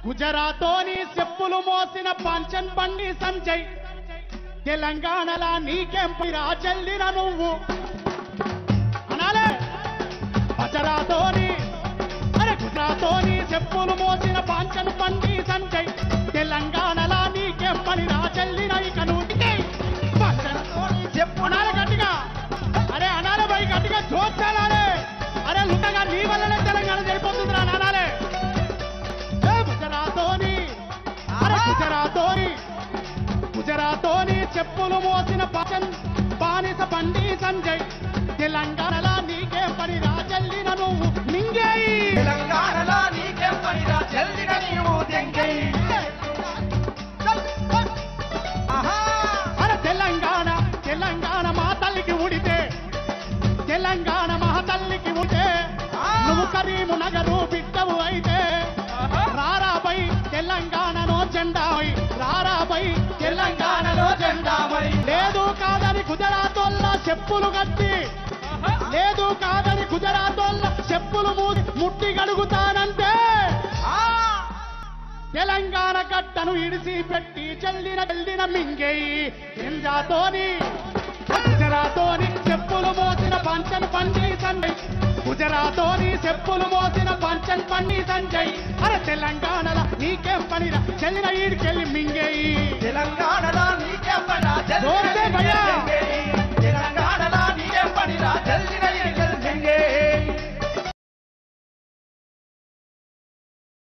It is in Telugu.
గుజరాతోని చెప్పులు మోసిన పంచన్ బండి సంజయ్ తెలంగాణలా నీకేం పిరా చెల్లిన నువ్వు అనాలే గుజరాతోని అరే గుజరాతోని చెప్పులు మోసిన పాంచన్ బండి సంజయ్ తెలంగాణలా నీకేం పని రా చెల్లిన ఇక నువ్వు పంచనతోని చెప్పు అనాలే గట్టిగా అరే అనాలే పోయి గట్టిగా చూచాలే అరే లుండగా నీ వల్లనే తెలంగాణ సరిపోతుందిరా నానాలే ఏ గుజరాతోని అరే గుజరాతోని గుజరాతోని చెప్పులు మోసిన పచన్ బానిస బండి సంజయ్ తెలంగాణలా నీకే పని రాజల్లిన నువ్వు నింగేయి తెలంగాణలో నీకేం పనిరా చెల్లిన నీవు దెంగై ఆహా అరే తెలంగాణ తెలంగాణ మా తల్లికి ఉడితే తెలంగాణ మా తల్లికి ఉడితే నువ్వు కరీము నగరు బిడ్డవు అయితే రారాబై తెలంగాణలో జెండావై రారాబై తెలంగాణలో జెండావై లేదు కాదని గుజరాతోళ్ళ చెప్పులు కట్టి లేదు కాదని గుజరాతోళ్ళ చెప్పులు మూసి ముట్టి గడుగుతానంటే ఆ తెలంగాణ గడ్డను ఇడిసి పెట్టి చెల్లిన చెల్లిన మింగేయి ఎంజాతోని గుజరాతోని చెప్పులు మోసిన పంచన్ పండి సంజయ్ గుజరాతోని చెప్పులు మోసిన పంచన్ పండి సంజయ్ అరే తెలంగాణల నీకేం పనిరా చెల్లిన ఈడికెళ్ళి మింగేయి